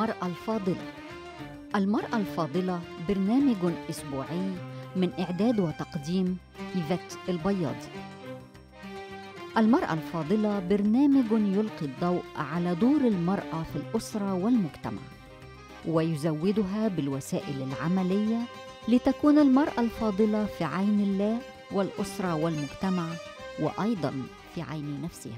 المرأة الفاضلة المرأة الفاضلة برنامج أسبوعي من إعداد وتقديم إيفات البياضي المرأة الفاضلة برنامج يلقي الضوء على دور المرأة في الأسرة والمجتمع ويزودها بالوسائل العملية لتكون المرأة الفاضلة في عين الله والأسرة والمجتمع وأيضا في عين نفسها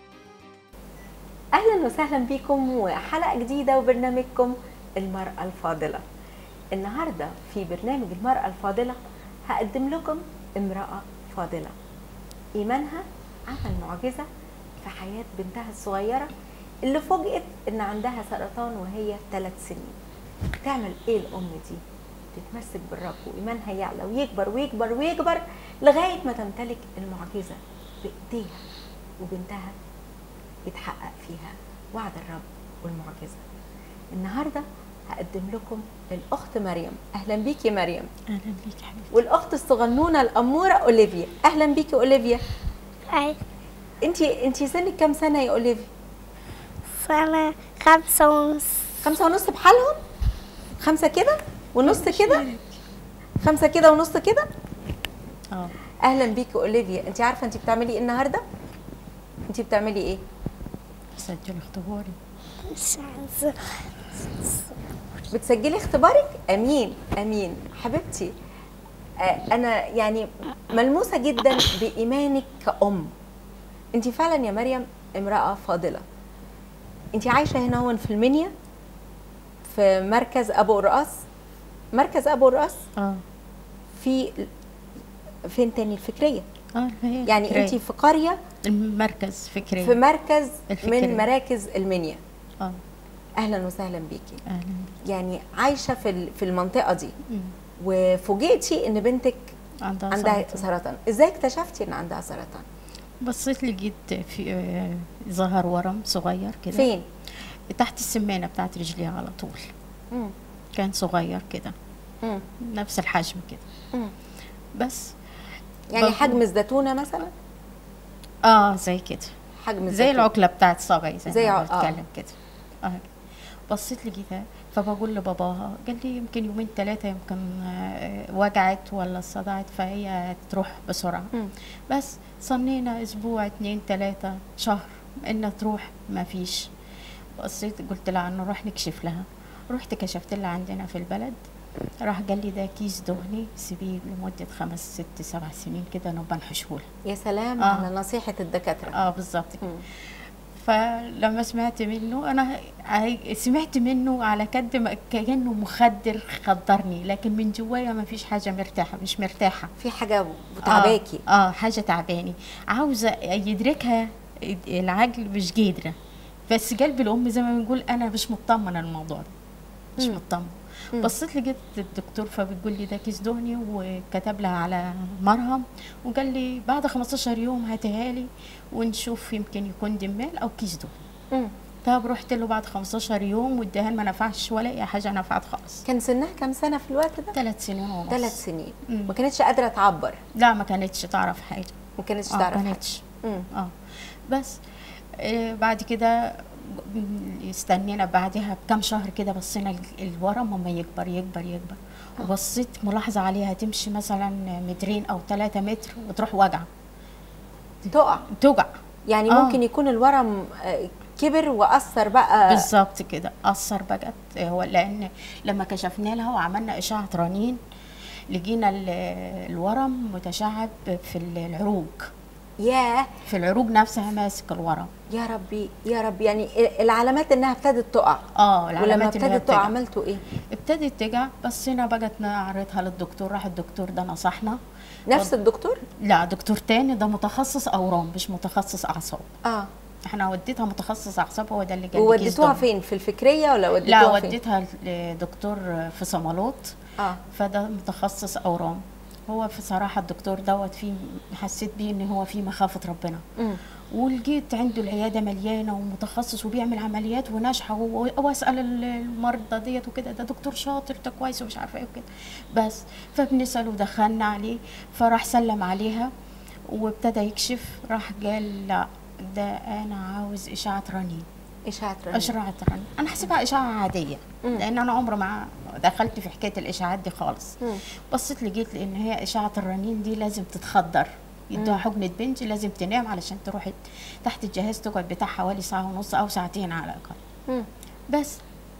اهلا وسهلا بكم وحلقه جديده وبرنامجكم المراه الفاضله النهارده في برنامج المراه الفاضله هقدم لكم امراه فاضله ايمانها عمل معجزه في حياه بنتها الصغيره اللي فوجئت ان عندها سرطان وهي ثلاث سنين تعمل ايه الام دي تتمسك بالرب وايمانها يعلى ويكبر ويكبر ويكبر لغايه ما تمتلك المعجزه بايديها وبنتها يتحقق فيها وعد الرب والمعجزة النهاردة هقدم لكم الأخت مريم أهلا بيكي يا مريم اهلا بيك حبيبتي والأخت الصغنونة الأمورة أوليفيا أهلا بيكي أوليفيا أي أنتي أنتي سنك كام سنة يا أوليفيا سنة خمسة ونص خمسة ونص بحالهم خمسة كده ونص كده خمسة كده ونص كده اه أهلا بيكي أوليفيا أنتي عارفة أنتي بتعملي إيه النهاردة أنتي بتعملي إيه سجل اختباري مش عايزة بتسجلي اختبارك امين امين حبيبتي آه، انا يعني ملموسه جدا بايمانك كأم انت فعلا يا مريم امراه فاضله انت عايشه هنا هون في المنيا في مركز ابو قرقاص مركز ابو قرقاص اه في فين تاني الفكريه اه هي يعني فكرية. انت في قريه المركز فكري في مركز الفكرية. من مراكز المنيا اه اهلا وسهلا بيكي اهلا بيك يعني عايشه في ال- في المنطقه دي مم. وفوجئتي ان بنتك عندها, عندها سرطان. سرطان ازاي اكتشفتي ان عندها سرطان بصيت لقيت في آه، ظهر ورم صغير كده فين تحت السمانه بتاعت رجليها على طول مم. كان صغير كده مم. نفس الحجم كده مم. بس يعني بقول- حجم الزيتونه مثلا اه زي كده حجم زي الزيتونة. العقله بتاعت صاغي زي, زي زي ع- ما آه. بتكلم كده اه بصيت لقيتها فبقول لباباها قال لي يمكن يومين ثلاثه يمكن آه، وجعت ولا صدعت فهي تروح بسرعه مم. بس صنينا اسبوع اتنين تلاتة شهر انها تروح ما فيش بصيت قلت لها نروح نكشف لها رحت كشفت لها عندنا في البلد راح قال لي ده كيس دهني سيبيه لمدة خمس ست سبع سنين كده نبقى نحشهولها يا سلام آه. على نصيحه الدكاتره اه بالظبط كده. مم. فلما سمعت منه انا عاي- سمعت منه على قد ما كانه مخدر خدرني لكن من جوايا ما فيش حاجه مرتاحه مش مرتاحه في حاجه تعباكي اه, آه حاجه تعباني عاوزه يدركها العقل مش قادره بس قلب الام زي ما بنقول انا مش مطمنه الموضوع ده مش مم. مطمنه مم. بصيت لقيت الدكتور فبتقول لي ده كيس دهني وكتب لها على مرهم وقال لي بعد 15 يوم هاتها لي ونشوف يمكن يكون دمال او كيس دهني مم. طب رحت له بعد 15 يوم والدهان ما نفعش ولا اي حاجه نفعت خالص كان سنها كام سنه في الوقت ده ثلاث سنين ونص ثلاث سنين مم. ما كانتش قادره تعبر لا ما كانتش تعرف حاجه ما كانتش اه تعرف ما حاجة. كانتش مم. اه بس آه بعد كده استنينا بعدها بكم شهر كده بصينا ال- الورم اما يكبر يكبر يكبر وبصيت ملاحظه عليها تمشي مثلا مترين او ثلاثة متر وتروح وجع تقع توجع يعني آه. ممكن يكون الورم آه، كبر واثر بقى بالظبط كده اثر بقت هو لان لما كشفنا لها وعملنا اشعه رنين لقينا ال- الورم متشعب في العروق ياه في العروق نفسها ماسك الورم يا ربي يا ربي يعني العلامات انها ابتدت تقع اه ولما العلامات اللي هي ابتدت تقع بتجع. عملتوا ايه ابتدت تجع بس هنا بقت نعرضها للدكتور راح الدكتور ده نصحنا نفس الدكتور لا دكتور تاني ده متخصص اورام مش متخصص اعصاب اه احنا وديتها متخصص اعصاب هو ده اللي قال لي كيس ووديتوها دم. فين في الفكريه ولا وديتوها لا فين وديتها لدكتور في صمالوت اه فده متخصص اورام هو في صراحه الدكتور دوت فيه حسيت بيه ان هو فيه مخافه ربنا مم. ولقيت عنده العياده مليانه ومتخصص وبيعمل عمليات وناجحه و- واسال ال- المرضى ديت وكده ده دكتور شاطر ده كويس ومش عارفه ايه وكده بس فبنساله ودخلنا عليه فراح سلم عليها وابتدى يكشف راح قال لا ده انا عاوز اشعه رنين اشاعه رنين اشعه رنين انا حسبها اشعه عاديه مم. لان انا عمري ما دخلت في حكايه الاشاعات دي خالص مم. بصيت لقيت ان هي اشعه الرنين دي لازم تتخدر يدوها حقنه بنج لازم تنام علشان تروح تحت الجهاز تقعد بتاع حوالي ساعه ونص او ساعتين على الاقل مم. بس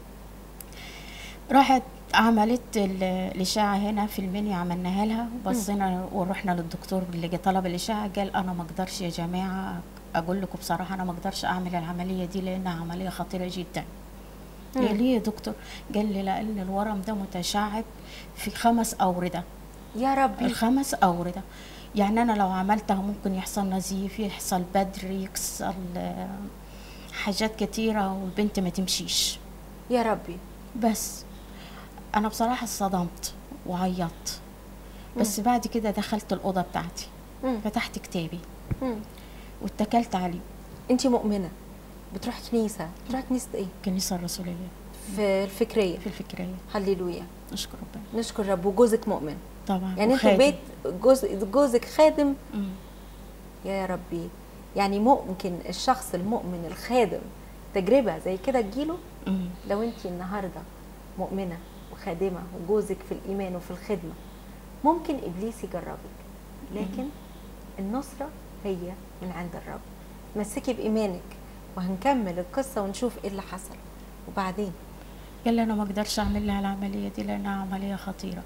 راحت عملت ال- الإشاعة هنا في المنيا عملناها لها بصينا ورحنا للدكتور اللي طلب الإشاعة قال أنا ما أقدرش يا جماعة أقول لكم بصراحة أنا ما أقدرش أعمل العملية دي لأنها عملية خطيرة جدا مم. قال ليه يا دكتور قال لي لأن الورم ده متشعب في خمس أوردة يا ربي الخمس أوردة يعني أنا لو عملتها ممكن يحصل نزيف يحصل بدر يحصل آه، حاجات كتيرة والبنت ما تمشيش يا ربي بس انا بصراحه اتصدمت وعيطت بس بعد كده دخلت الاوضه بتاعتي مم. فتحت كتابي مم. واتكلت عليه انت مؤمنه بتروح كنيسه بتروح كنيسه ايه الكنيسه الرسوليه في الفكريه في الفكريه هللويا نشكر ربنا نشكر رب وجوزك مؤمن طبعا يعني انت وخادم. البيت جوز جوزك خادم مم. يا ربي يعني ممكن الشخص المؤمن الخادم تجربه زي كده تجيله مم. لو انت النهارده مؤمنه وخادمه وجوزك في الايمان وفي الخدمه ممكن ابليس يجربك لكن النصره هي من عند الرب مسكي بايمانك وهنكمل القصه ونشوف ايه اللي حصل وبعدين قال لي انا ما اقدرش اعمل لها العمليه دي لانها عمليه خطيره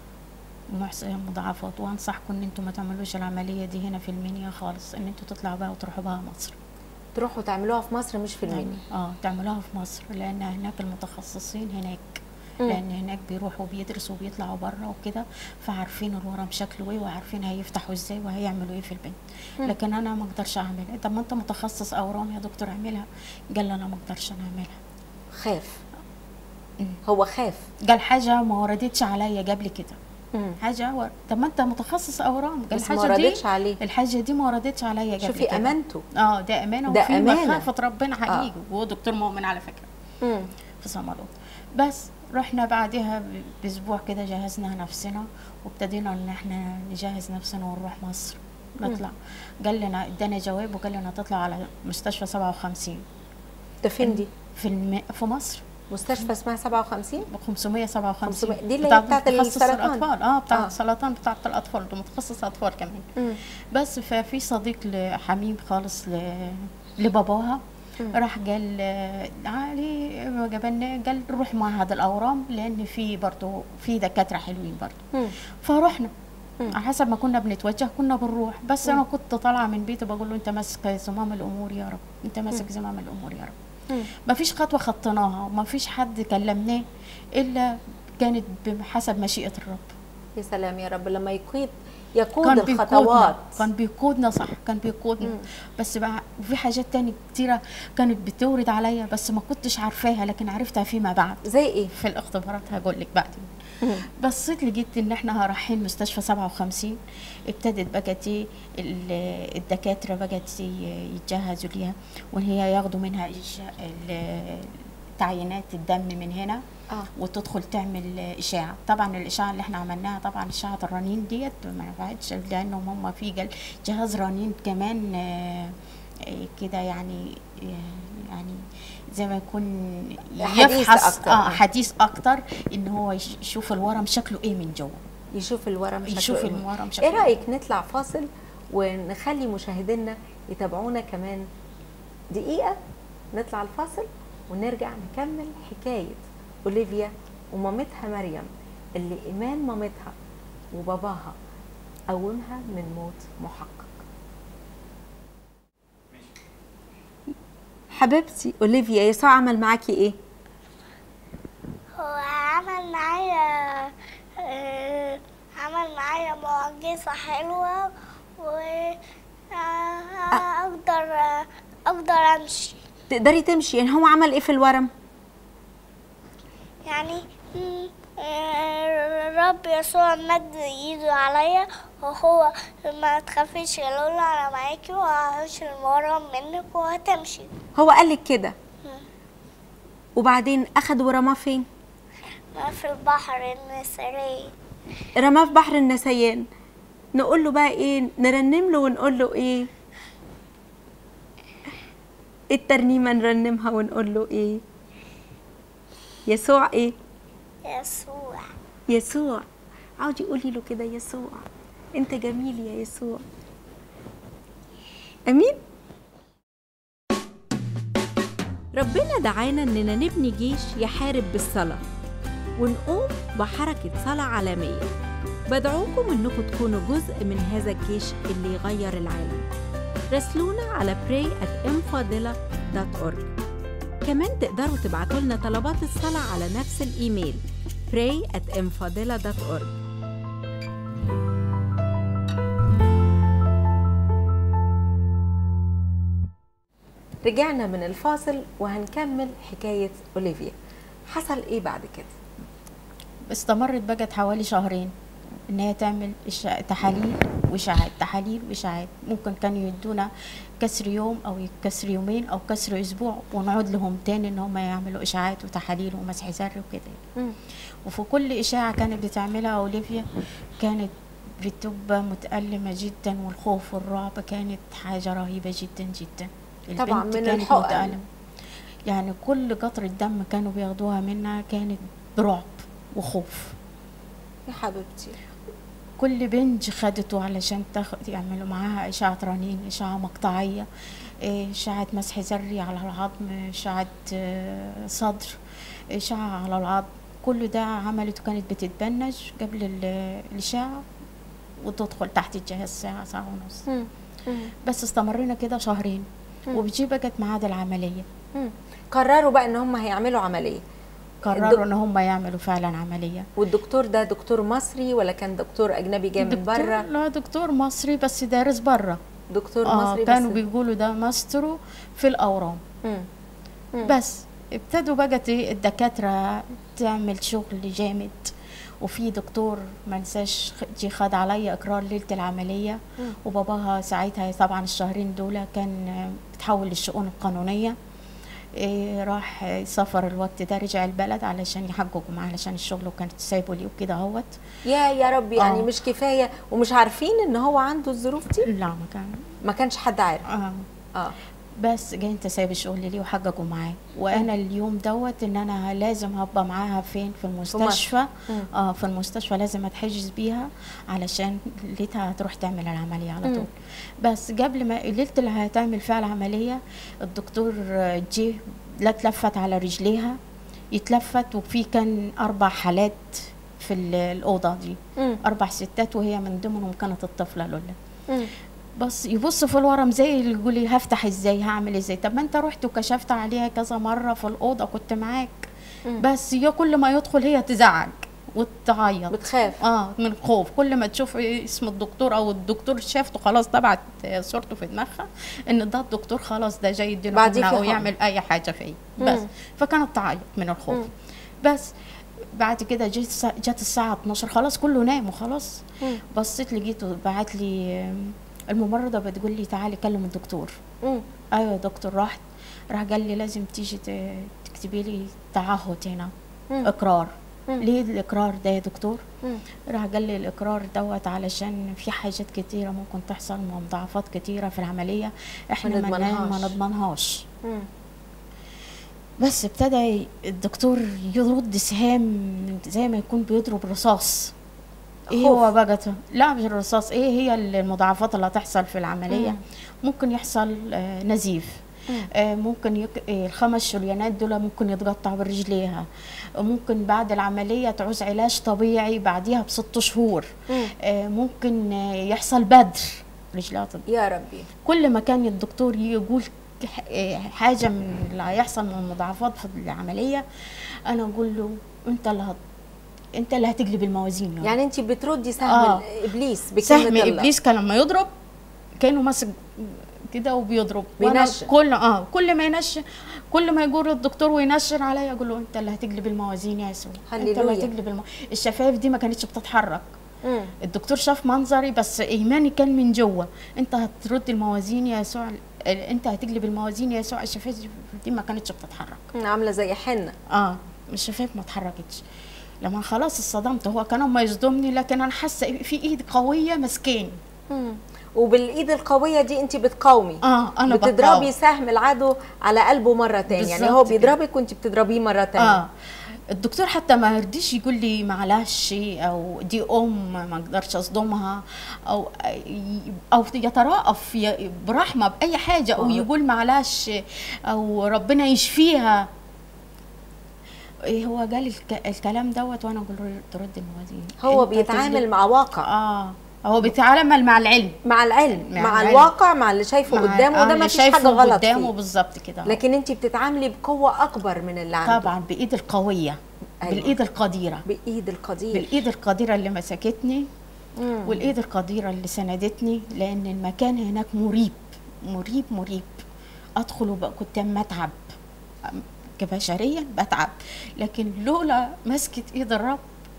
ومحصيه مضاعفات وانصحكم ان انتم ما تعملوش العمليه دي هنا في المنيا خالص ان انتوا تطلعوا بها وتروحوا بها مصر تروحوا تعملوها في مصر مش في المنيا اه تعملوها في مصر لان هناك المتخصصين هناك مم. لان هناك بيروحوا بيدرسوا وبيطلعوا بره وكده فعارفين الورم شكله ايه وعارفين هيفتحوا ازاي وهيعملوا ايه في البنت مم. لكن انا ما اقدرش اعملها طب ما انت متخصص اورام يا دكتور اعملها قال لي انا ما اقدرش أنا اعملها خاف مم. هو خاف قال حاجه ما وردتش عليا قبل كده مم. حاجه ور... طب ما انت متخصص اورام قال بس ما الحاجه دي وردتش عليه الحاجه دي ما وردتش عليا قبل شوفي كده امانته اه ده امانه ده وفي أمانة. مخافه ربنا حقيقي وهو دكتور مؤمن على فكره مم. في صمالوط بس رحنا بعدها ب- باسبوع كده جهزنا نفسنا وابتدينا ان احنا نجهز نفسنا ونروح مصر نطلع قال لنا ادانا جواب وقال لنا تطلع على مستشفى 57 ده فين دي؟ في الم... في مصر مستشفى اسمها 57 ب 557 500 دي اللي هي بتاعت متخصص السرطان. الاطفال اه بتاعت آه. السرطان بتاعت الاطفال ده متخصص اطفال كمان مم. بس ففي صديق لحميم خالص ل... لباباها راح قال آه، علي جبنا قال روح معهد الاورام لان في برضه في دكاتره حلوين برضه مم. فرحنا مم. على حسب ما كنا بنتوجه كنا بنروح بس انا كنت طالعه من بيتي بقول له انت ماسك زمام الامور يا رب انت ماسك زمام الامور يا رب مم. ما فيش خطوه خطيناها وما فيش حد كلمناه الا كانت بحسب مشيئه الرب يا سلام يا رب لما يقود يقود كان الخطوات بيقودنا كان بيقودنا صح كان بيقودنا مم. بس بقى وفي حاجات تانية كتيرة كانت بتورد عليا بس ما كنتش عارفاها لكن عرفتها فيما بعد زي ايه؟ في الاختبارات هقول لك بعدين مم. بصيت لقيت ان احنا رايحين مستشفى 57 ابتدت بقت ايه ال- الدكاتره بقت ي- يتجهزوا ليها وان هي ياخدوا منها إج- ال- تعيينات الدم من هنا اه وتدخل تعمل اشاعه طبعا الاشاعه اللي احنا عملناها طبعا اشاعه الرنين ديت ما نفعتش لانهم هم في جل- جهاز رنين كمان آه، آه، كده يعني آه، يعني زي ما يكون حديث يفحص أكتر. اه حديث اكتر ان هو يش- يشوف الورم شكله ايه من جوه يشوف الورم شكله يشوف إيه. الورم شكله ايه رايك نطلع فاصل ونخلي مشاهدينا يتابعونا كمان دقيقه نطلع الفاصل ونرجع نكمل حكايه اوليفيا ومامتها مريم اللي ايمان مامتها وباباها قومها من موت محقق حبيبتي اوليفيا يسوع عمل معاكي ايه هو عمل معايا آه، عمل معايا معجزة حلوة و آه، أقدر أقدر أمشي تقدري تمشي يعني هو عمل ايه في الورم يعني مم، آه، الرب يسوع مد ايده عليا وهو ما تخافيش يا لولا انا معاكي وهشيل الورم منك وهتمشي هو قال لك كده وبعدين اخد ورماه فين ما في البحر النسري رماه في بحر النسيان نقول له بقى ايه نرنم له ونقول له ايه الترنيمه نرنمها ونقول له ايه يسوع ايه يسوع يسوع عاودي قولي له كده يسوع انت جميل يا يسوع امين ربنا دعانا اننا نبني جيش يحارب بالصلاه ونقوم بحركه صلاه عالميه بدعوكم انكم تكونوا جزء من هذا الجيش اللي يغير العالم راسلونا على pray at mfadila.org كمان تقدروا تبعتوا لنا طلبات الصلاة على نفس الإيميل pray at mfadila.org رجعنا من الفاصل وهنكمل حكاية أوليفيا حصل إيه بعد كده؟ استمرت بقت حوالي شهرين ان هي تعمل إشاع- تحاليل واشاعات تحاليل واشاعات ممكن كانوا يدونا كسر يوم او كسر يومين او كسر اسبوع ونقعد لهم تاني ان هم يعملوا اشاعات وتحاليل ومسح زر وكده وفي كل اشاعه كانت بتعملها اوليفيا كانت بتبقى متألمة جدا والخوف والرعب كانت حاجة رهيبة جدا جدا طبعاً البنت من كانت الحقن. متألمة. يعني كل قطرة دم كانوا بياخدوها منها كانت برعب وخوف يا حبيبتي كل بنج خدته علشان تاخد يعملوا معاها إشاعة رنين إشاعة مقطعية إيه، إشاعة مسح ذري على العظم إشاعة آه، صدر إشاعة على العظم كل ده عملته كانت بتتبنج قبل ال- الإشاعة وتدخل تحت الجهاز ساعة ساعة ونص بس استمرينا كده شهرين مم. وبتجي بقت ميعاد العملية قرروا بقى ان هم هيعملوا عمليه قرروا ان هم يعملوا فعلا عملية والدكتور ده دكتور مصري ولا كان دكتور اجنبي جاي من دكتور بره لا دكتور مصري بس دارس بره دكتور اه مصري كانوا بس بيقولوا ده ماسترو في الاورام مم. مم. بس ابتدوا بقت إيه الدكاترة تعمل شغل جامد وفي دكتور ما نساش خ- جه خد عليا اقرار ليله العمليه مم. وباباها ساعتها طبعا الشهرين دول كان آه، بتحول للشؤون القانونيه إيه راح آه، سافر الوقت ده رجع البلد علشان يحققوا معاه علشان الشغل وكانت سايبه لي وكده اهوت يا يا رب يعني آه. مش كفايه ومش عارفين ان هو عنده الظروف دي لا ما كان ما كانش حد عارف آه. اه بس جاي انت سايب الشغل ليه وحققوا معاه وانا اليوم دوت ان انا لازم هبقى معاها فين في المستشفى مم. اه في المستشفى لازم اتحجز بيها علشان ليتها هتروح تعمل العمليه على مم. طول بس قبل ما ليله اللي هتعمل فيها العمليه الدكتور آه، جه لا اتلفت على رجليها يتلفت وفي كان اربع حالات في ال- الاوضه دي مم. اربع ستات وهي من ضمنهم كانت الطفله لولا مم. بس يبص في الورم زي اللي يقول لي هفتح ازاي هعمل ازاي طب ما انت رحت وكشفت عليها كذا مره في الاوضه كنت معاك مم. بس هي كل ما يدخل هي تزعج وتعيط بتخاف اه من الخوف كل ما تشوف اسم الدكتور او الدكتور شافته خلاص طبعت صورته في دماغها ان ده الدكتور خلاص ده جاي يدينا بعديه حقنة في او حقن. يعمل اي حاجه فيا بس مم. فكانت تعيط من الخوف مم. بس بعد كده جت الساعة- جت الساعه 12 خلاص كله نام وخلاص مم. بصيت لقيته بعت لي آم، الممرضه بتقول لي تعالي كلم الدكتور مم. ايوه يا دكتور رحت راح قال لي لازم تيجي ت- تكتبي لي تعهد هنا مم. اقرار مم. ليه الاقرار ده يا دكتور مم. راح قال لي الاقرار دوت علشان في حاجات كتيره ممكن تحصل مضاعفات كتيره في العمليه احنا ما نضمنهاش. ن- ما نضمنهاش مم. بس ابتدى الدكتور يرد سهام زي ما يكون بيضرب رصاص ايه خوف. هو بقى ت- لا مش الرصاص ايه هي المضاعفات اللي هتحصل في العمليه مم. ممكن يحصل آه، نزيف مم. آه، ممكن يك... آه، الخمس شريانات دول ممكن يتقطع برجليها ممكن بعد العمليه تعوز علاج طبيعي بعديها بست شهور مم. آه، ممكن آه، يحصل بدر رجلها تت- يا ربي كل ما كان الدكتور يقول ح- آه، حاجه من اللي هيحصل من المضاعفات في العمليه انا اقول له انت اللي هت... انت اللي هتقلب الموازين يعني, يعني انت بتردي سهم آه. ابليس بكلمه سهم الله. ابليس كان لما يضرب كانه ماسك كده وبيضرب وأنا بينشن. كل اه كل ما ينشن كل ما يقول الدكتور وينشن عليا اقول له انت اللي هتقلب الموازين يا يسوع انت اللي هللويا. هتقلب الم... الشفايف دي ما كانتش بتتحرك مم. الدكتور شاف منظري بس ايماني كان من جوه انت هترد الموازين يا يسوع ال- انت هتقلب الموازين يا يسوع الشفايف دي ما كانتش بتتحرك مم. عامله زي حنه اه الشفايف ما اتحركتش لما خلاص اتصدمت هو كان ما يصدمني لكن انا حاسه في ايد قويه ماسكاني مم. وبالايد القويه دي انت بتقاومي اه انا بتضربي بقاوم. سهم العدو على قلبه مره تاني يعني هو بالظبط كده. بيضربك وانت بتضربيه مره تانية اه الدكتور حتى ما يرضيش يقول لي معلش او دي ام ما اقدرش اصدمها او او يترأف ي- برحمه باي حاجه او آه. يقول معلش او ربنا يشفيها إيه هو قال الك... الكلام دوت وانا اقول له ترد الموازين هو أنت بيتعامل تظلم- مع واقع اه هو بيتعامل مع العلم مع العلم مع مع, العلم. الواقع مع اللي شايفه مع- قدامه آه، ده اللي ما فيش شايفه حاجه غلط قدامه فيه بالظبط كده لكن انت بتتعاملي بقوه اكبر من اللي عنده طبعا بايد القويه أيوة. بالايد القديره بايد القدير بالايد القديره اللي مسكتني مم. والايد القديره اللي سندتني لان المكان هناك مريب مريب مريب ادخل وبقى كنت اما اتعب أم- كبشريا بتعب لكن لولا مسكه ايد الرب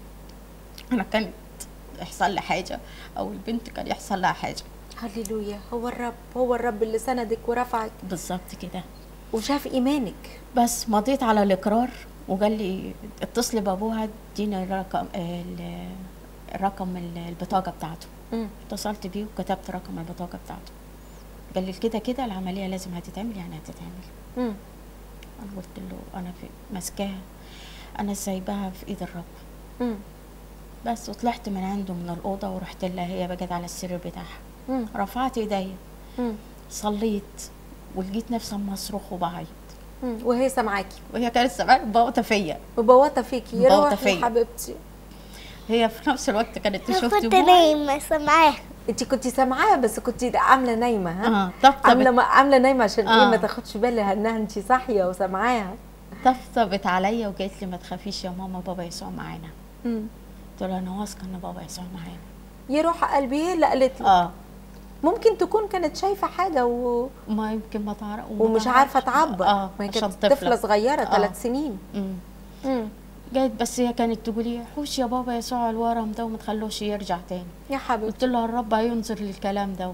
انا كانت يحصل لي حاجه او البنت كان يحصل لها حاجه هللويا هو الرب هو الرب اللي سندك ورفعك بالظبط كده وشاف ايمانك بس مضيت على الاقرار وقال لي اتصلي بابوها اديني الرقم ال- الرقم ال- البطاقه بتاعته مم. اتصلت بيه وكتبت رقم البطاقه بتاعته قال لي كده كده العمليه لازم هتتعمل يعني هتتعمل مم. انا قلت له انا في ماسكاها انا سايباها في ايد الرب مم. بس وطلعت من عنده من الاوضه ورحت لها هي بقت على السرير بتاعها مم. رفعت ايديا مم. صليت ولقيت نفسي اما اصرخ وبعيط مم. وهي سامعاكي وهي كانت سامعه باوطه فيا مبوطه فيكي يا مبوطة روحي فيا. يا حبيبتي هي في نفس الوقت كانت أنا تشوف كنت دموعي نايمة سامعاها انت كنت سامعاها بس كنت عامله نايمه ها اه طبطبت عامله ما عامله نايمه عشان ايه آه. ما تاخدش بالها انها انت صاحيه وسامعاها طبطبت عليا وقالت لي ما تخافيش يا ماما بابا يسوع معانا مم. قلت لها انا واثقه ان بابا يسوع معانا يا روح قلبي هي اللي قالت لي اه ممكن تكون كانت شايفه حاجه و... ما يمكن ما تعرف ومش عارفه تعبر اه ما هي عشان كانت طفله صغيره آه. ثلاث سنين مم. مم. جت بس هي كانت تقول لي حوش يا بابا يسوع الورم ده وما تخلوش يرجع تاني يا حبيبتي قلت لها الرب هينظر للكلام ده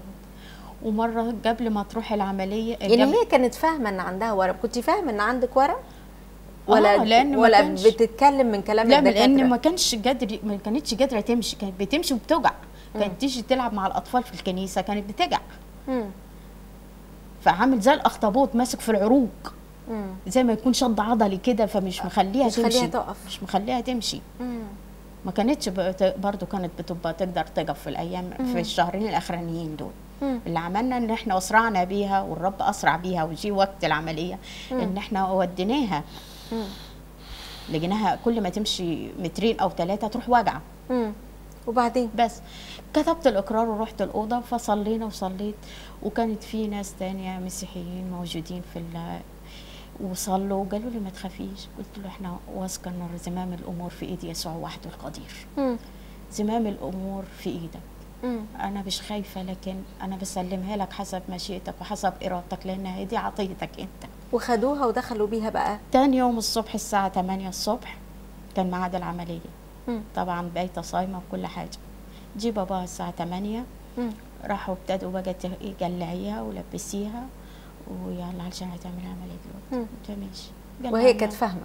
ومره قبل ما تروح العمليه يعني قبل- هي كانت فاهمه ان عندها ورم كنت فاهمه ان عندك ورم ولا آه، لأن ما ولا كانش- بتتكلم من كلام لا الدكاتره لان ما كانش قادر ما كانتش قادره تمشي كانت بتمشي وبتوجع كانت تيجي تلعب مع الاطفال في الكنيسه كانت بتجع مم. فعامل زي الاخطبوط ماسك في العروق مم. زي ما يكون شد عضلي كده فمش مخليها مش تمشي مخليها تقف. مش مخليها تمشي مم. ما كانتش بت- برضو كانت بتبقى تقدر تقف في الايام في الشهرين الاخرانيين دول مم. اللي عملنا ان احنا اسرعنا بيها والرب اسرع بيها وجي وقت العمليه ان احنا وديناها مم. لقيناها كل ما تمشي مترين او ثلاثه تروح واجعه مم. وبعدين بس كتبت الاقرار ورحت الاوضه فصلينا وصليت وكانت في ناس تانية مسيحيين موجودين في ال وصلوا وقالوا لي ما تخافيش قلت له احنا واثقه ان زمام الامور في ايد يسوع وحده القدير مم. زمام الامور في ايدك مم. انا مش خايفه لكن انا بسلمها لك حسب مشيئتك وحسب ارادتك لانها دي عطيتك انت وخدوها ودخلوا بيها بقى تاني يوم الصبح الساعه 8 الصبح كان ميعاد العمليه مم. طبعا بايته صايمه وكل حاجه جي باباها الساعه 8 مم. راحوا ابتدوا بقى ت- يقلعيها ولبسيها ويلا علشان هتعمل عمليه مم. دلوقتي قلت لها ماشي قال وهي لها كانت أنا- فاهمه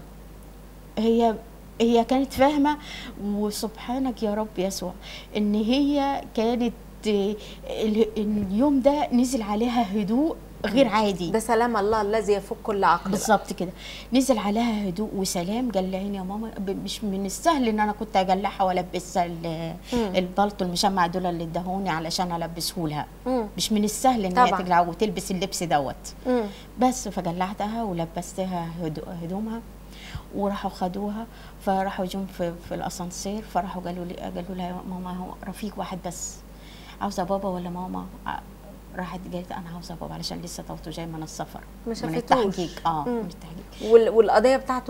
هي هي كانت فاهمه وسبحانك يا رب يسوع ان هي كانت آه، ال- اليوم ده نزل عليها هدوء غير عادي ده سلام الله الذي يفوق كل عقل بقى. بالظبط كده نزل عليها هدوء وسلام قلعيني يا ماما ب- مش من السهل ان انا كنت اقلعها والبسها ال- مم. البلطو المشمع دول اللي اداهوني علشان البسه لها مم. مش من السهل ان هي طبعاً. تقلع وتلبس اللبس دوت مم. بس فقلعتها ولبستها هدو- هدومها وراحوا خدوها فراحوا جم في, في الاسانسير فراحوا قالوا لي قالوا لها يا ماما هو رفيق واحد بس عاوزه بابا ولا ماما ع- راحت قالت انا عاوزه بابا علشان لسه توته جاي من السفر ما من شافتوش. التحقيق اه مم. من التحقيق وال... والقضيه بتاعته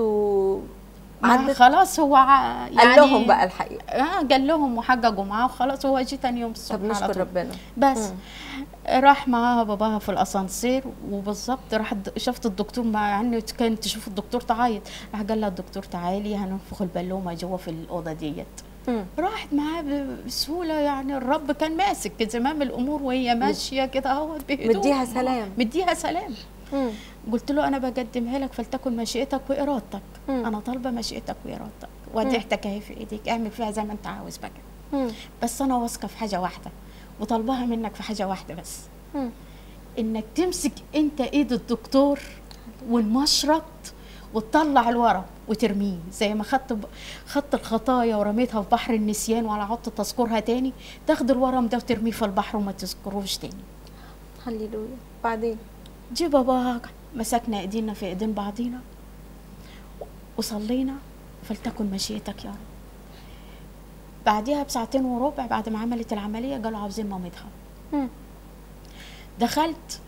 آه عدت خلاص هو ع- يعني قال لهم بقى الحقيقه اه قال لهم وحققوا معاه وخلاص هو جه تاني يوم الصبح طب على نشكر طول. ربنا بس راح معاها باباها في الاسانسير وبالظبط راح الد- شفت الدكتور مع انه كانت تشوف الدكتور تعيط راح قال لها الدكتور تعالي هننفخ البالومه جوه في الاوضه ديت مم. راحت معاه ب- بسهوله يعني الرب كان ماسك زمام الامور وهي ماشيه كده اهوت بهدوء مديها سلام. مديها سلام مم. قلت له انا بقدمها لك فلتكن مشيئتك وارادتك مم. انا طالبه مشيئتك وارادتك وديعتك اهي في ايديك اعمل فيها زي ما انت عاوز بقى مم. بس انا واثقه في حاجه واحده وطالباها منك في حاجه واحده بس مم. انك تمسك انت ايد الدكتور والمشرط وتطلع الورم وترميه زي ما خدت ب... خدت الخطايا ورميتها في بحر النسيان ولا عدت تذكرها تاني تاخد الورم ده وترميه في البحر وما تذكروش تاني هللويا بعدين جه باباها مسكنا ايدينا في ايدين بعضينا وصلينا فلتكن مشيئتك يا رب بعديها بساعتين وربع بعد ما عملت العملية قالوا عاوزين مامتها مم. دخلت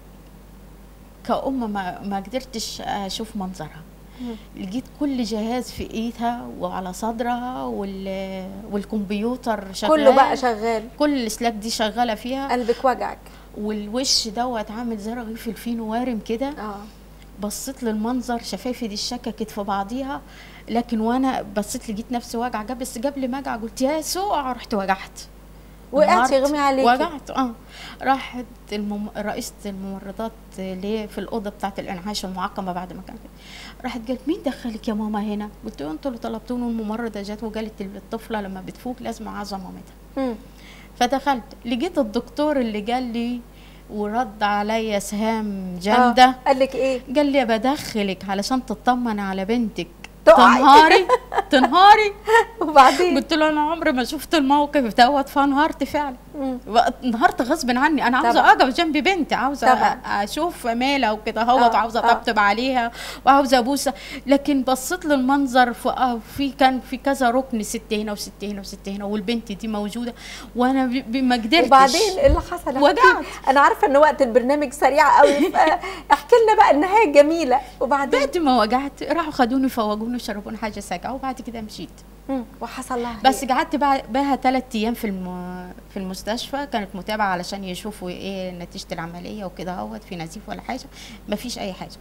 كأم ما, ما قدرتش أشوف منظرها مم. لقيت كل جهاز في ايدها وعلى صدرها وال... والكمبيوتر شغال كله بقى شغال كل الاسلاك دي شغاله فيها قلبك وجعك والوش دوت عامل زي رغيف الفين وارم كده اه بصيت للمنظر شفايفي دي اشتككت في بعضيها لكن وانا بصيت لقيت نفسي واجعه جاب بس قبل ما اجع قلت يا يسوع رحت وجعت وقعتي انهارت، غمي عليكي وجعت اه راحت المم... رئيسه الممرضات اللي هي في الاوضه بتاعه الانعاش المعقمه بعد ما كانت راحت قالت مين دخلك يا ماما هنا قلت له انتوا اللي طلبتوني الممرضه جت وقالت الطفله لما بتفوق لازم اعظم مامتها مم. فدخلت لقيت الدكتور اللي قال لي ورد عليا سهام جامده آه. قال لك ايه قال لي بدخلك علشان تطمن على بنتك تقعي. تنهاري تنهاري وبعدين قلت له انا عمري ما شفت الموقف دوت فانهارت فعلا مم. بقى انهارت غصب عني انا عاوزه طبعا. اقف جنب بنتي عاوزه طبعا. أ- اشوف مالها وكده اهوت آه، وعاوزه آه. اطبطب عليها وعاوزه ابوسها لكن بصيت للمنظر ف- آه، في كان في كذا ركن ست هنا وست هنا وست هنا والبنت دي موجوده وانا ب- ب- ما قدرتش وبعدين ايه اللي حصل احكي. وجعت. انا عارفه ان وقت البرنامج سريع قوي احكي لنا بقى النهايه الجميله وبعدين بعد ما وجعت راحوا خدوني فوجوني وشربوني حاجه ساقعه وبعد كده مشيت مم. وحصل لها بس إيه؟ قعدت بقى- بها ثلاث ايام في الم... في المستشفى كانت متابعه علشان يشوفوا ايه نتيجه العمليه وكده اهوت في نزيف ولا حاجه مفيش اي حاجه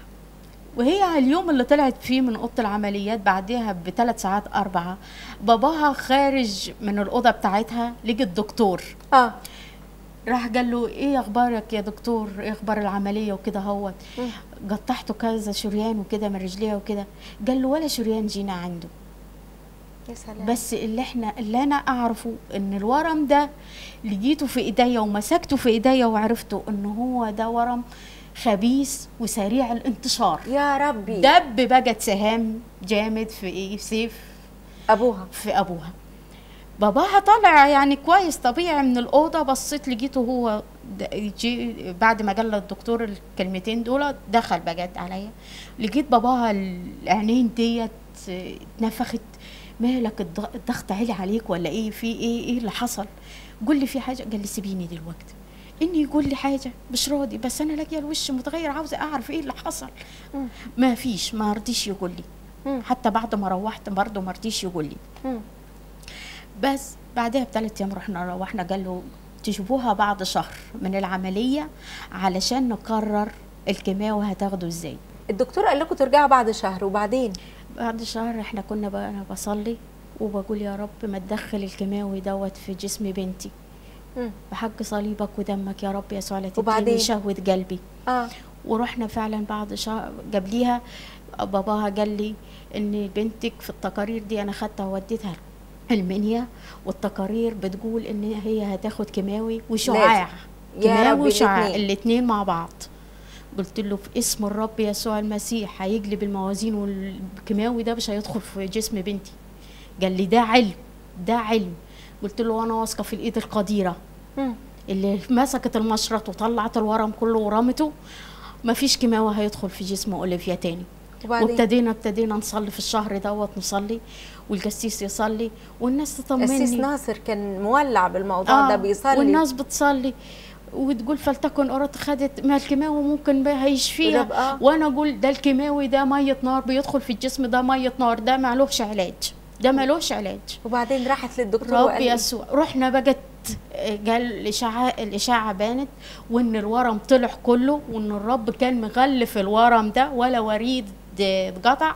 وهي اليوم اللي طلعت فيه من اوضه العمليات بعدها بثلاث ساعات اربعه باباها خارج من الاوضه بتاعتها لقي الدكتور اه راح قال له ايه اخبارك يا دكتور ايه اخبار العمليه وكده اهوت مم. قطعته كذا شريان وكده من رجليها وكده قال له ولا شريان جينا عنده يا سلام بس اللي احنا اللي انا اعرفه ان الورم ده لقيته في ايديا ومسكته في ايديا وعرفته ان هو ده ورم خبيث وسريع الانتشار يا ربي دب بقت سهام جامد في ايه سيف ابوها في ابوها باباها طالع يعني كويس طبيعي من الاوضه بصيت لقيته هو د- جي بعد ما قال الدكتور الكلمتين دول دخل بجد عليا لقيت باباها العينين ديت اتنفخت مالك الض- الضغط عالي عليك ولا ايه في ايه ايه اللي حصل قول لي في حاجه قال لي سيبيني دلوقتي اني يقول لي حاجه مش راضي بس انا لاقيه الوش متغير عاوزه اعرف ايه اللي حصل مم. ما فيش ما رضيش يقول لي مم. حتى بعد ما روحت برضه ما رضيش يقول لي مم. بس بعدها بثلاث ايام رحنا روحنا قال له تجيبوها بعد شهر من العمليه علشان نقرر الكيماوي هتاخده ازاي الدكتور قال لكم ترجعوا بعد شهر وبعدين بعد شهر احنا كنا بقى انا بصلي وبقول يا رب ما تدخل الكيماوي دوت في جسم بنتي مم. بحق صليبك ودمك يا رب يسوع لا وبعدين؟ تديني شهوة قلبي اه ورحنا فعلا بعد شهر قبليها باباها قال لي ان بنتك في التقارير دي انا خدتها ووديتها المنيا والتقارير بتقول ان هي هتاخد كيماوي وشعاع يا كيماوي رب وشعاع الاتنين. الاتنين مع بعض قلت له في اسم الرب يسوع المسيح هيقلب الموازين والكيماوي ده مش هيدخل في جسم بنتي قال لي ده علم ده علم قلت له انا واثقه في الايد القديره مم. اللي مسكت المشرط وطلعت الورم كله ورمته مفيش كيماوي هيدخل في جسم اوليفيا تاني وبعدين وابتدينا ابتدينا نصلي في الشهر دوت نصلي والقسيس يصلي والناس تطمني السيس ناصر كان مولع بالموضوع ده بيصلي والناس بتصلي وتقول فلتكن أراد خدت ما الكيماوي ممكن بقى هيشفيها رب- آه. وانا اقول ده الكيماوي ده ميه نار بيدخل في الجسم ده ميه نار ده مالوش علاج ده مالوش علاج وبعدين راحت للدكتور رب وقال إيه؟ يسوع رحنا بقت قال الاشعاع الاشاعه بانت وان الورم طلع كله وان الرب كان مغلف الورم ده ولا وريد اتقطع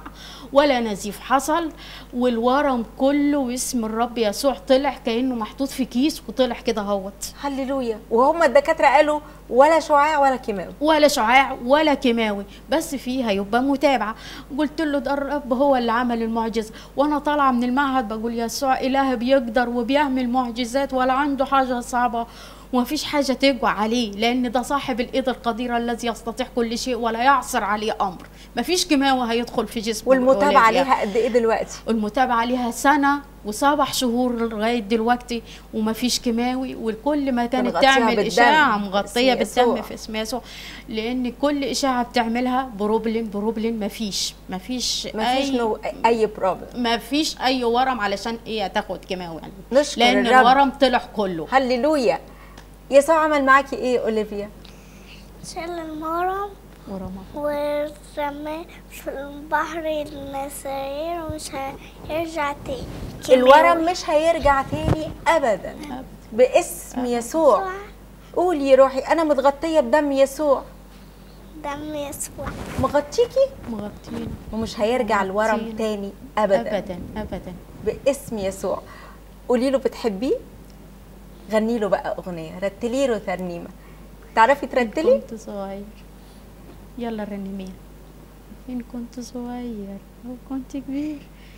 ولا نزيف حصل والورم كله واسم الرب يسوع طلع كانه محطوط في كيس وطلع كده اهوت هللويا وهم الدكاتره قالوا ولا شعاع ولا كيماوي ولا شعاع ولا كيماوي بس فيه هيبقى متابعه قلت له ده الرب هو اللي عمل المعجزه وانا طالعه من المعهد بقول يسوع اله بيقدر وبيعمل معجزات ولا عنده حاجه صعبه وما فيش حاجة تجوع عليه لأن ده صاحب الإيد القديرة الذي يستطيع كل شيء ولا يعصر عليه أمر ما فيش كيماوي هيدخل في جسمه والمتابعه أوليفيا. ليها قد ايه دلوقتي المتابعة ليها سنة وسبع شهور لغاية دلوقتي وما فيش كيماوي والكل ما كانت مغطيها تعمل بالدم. إشاعة مغطية باسم يسوع. بالدم في اسم يسوع لأن كل إشاعة بتعملها بروبلين بروبلين ما فيش ما فيش ما فيش أي نو اي بروبلم ما فيش أي ورم علشان إيه تاخد كيماوي يعني نشكر لأن الرب. الورم طلع كله هللويا يسوع عمل معاكي ايه اوليفيا شال المرم ورمى ورماه في البحر المسير ومش هيرجع تاني الورم مش هيرجع تاني ابدا باسم يسوع قولي روحي انا متغطيه بدم يسوع دم يسوع مغطيكي مغطين ومش هيرجع الورم مغطين. تاني ابدا أبدا أبدا باسم يسوع قولي له بتحبيه غني له بقى اغنيه رتلي له ترنيمه تعرفي ترتلي كنت صغير يلا رنميها إن كنت صغير أو كنت كبير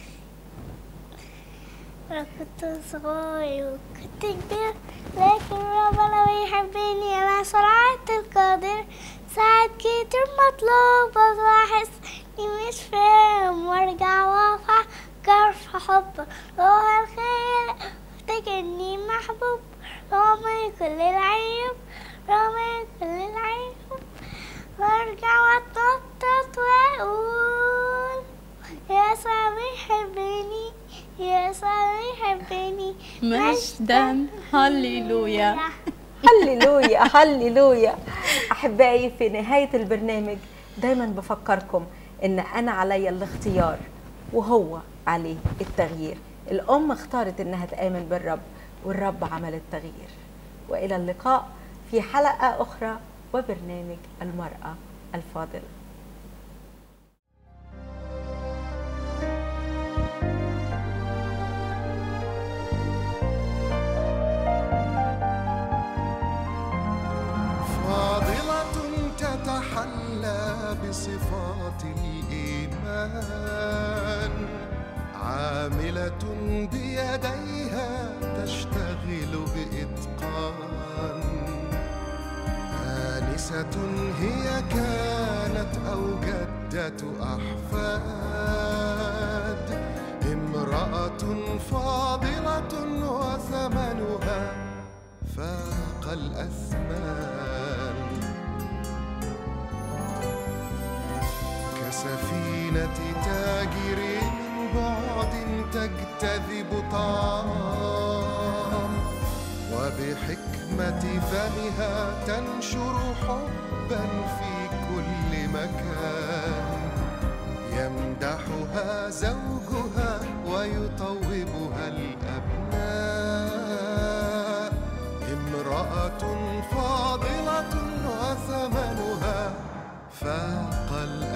أنا كنت صغير وكنت كبير لكن ربنا بيحبني أنا سرعة القدر ساعات كتير مطلوبة بحس إني مش فاهم وأرجع وأفكر في حبك هو الخير أفتكر إني محبوب رغم كل العيوب رغم كل العيوب وأرجع وأتنطط وأقول يسوع بيحبني يسوع بيحبني مجدا هللويا هللويا هللويا احبائي في نهايه البرنامج دايما بفكركم ان انا عليا الاختيار وهو عليه التغيير الام اختارت انها تامن بالرب والرب عمل التغيير والى اللقاء في حلقه اخرى وبرنامج المراه الفاضله فاضلة تتحلى بصفات الإيمان عاملة بيديها تشتغل بإتقان آنسة هي كانت أو جدة أحفاد امرأة فاضلة وثمنها فاق الأثمان كسفينة تاجر من بعد تجتذب طعام وبحكمة فمها تنشر حبا في كل مكان يمدحها زوجها ويطوبها الأبناء امرأة فاضلة وثمنها فاق الأبناء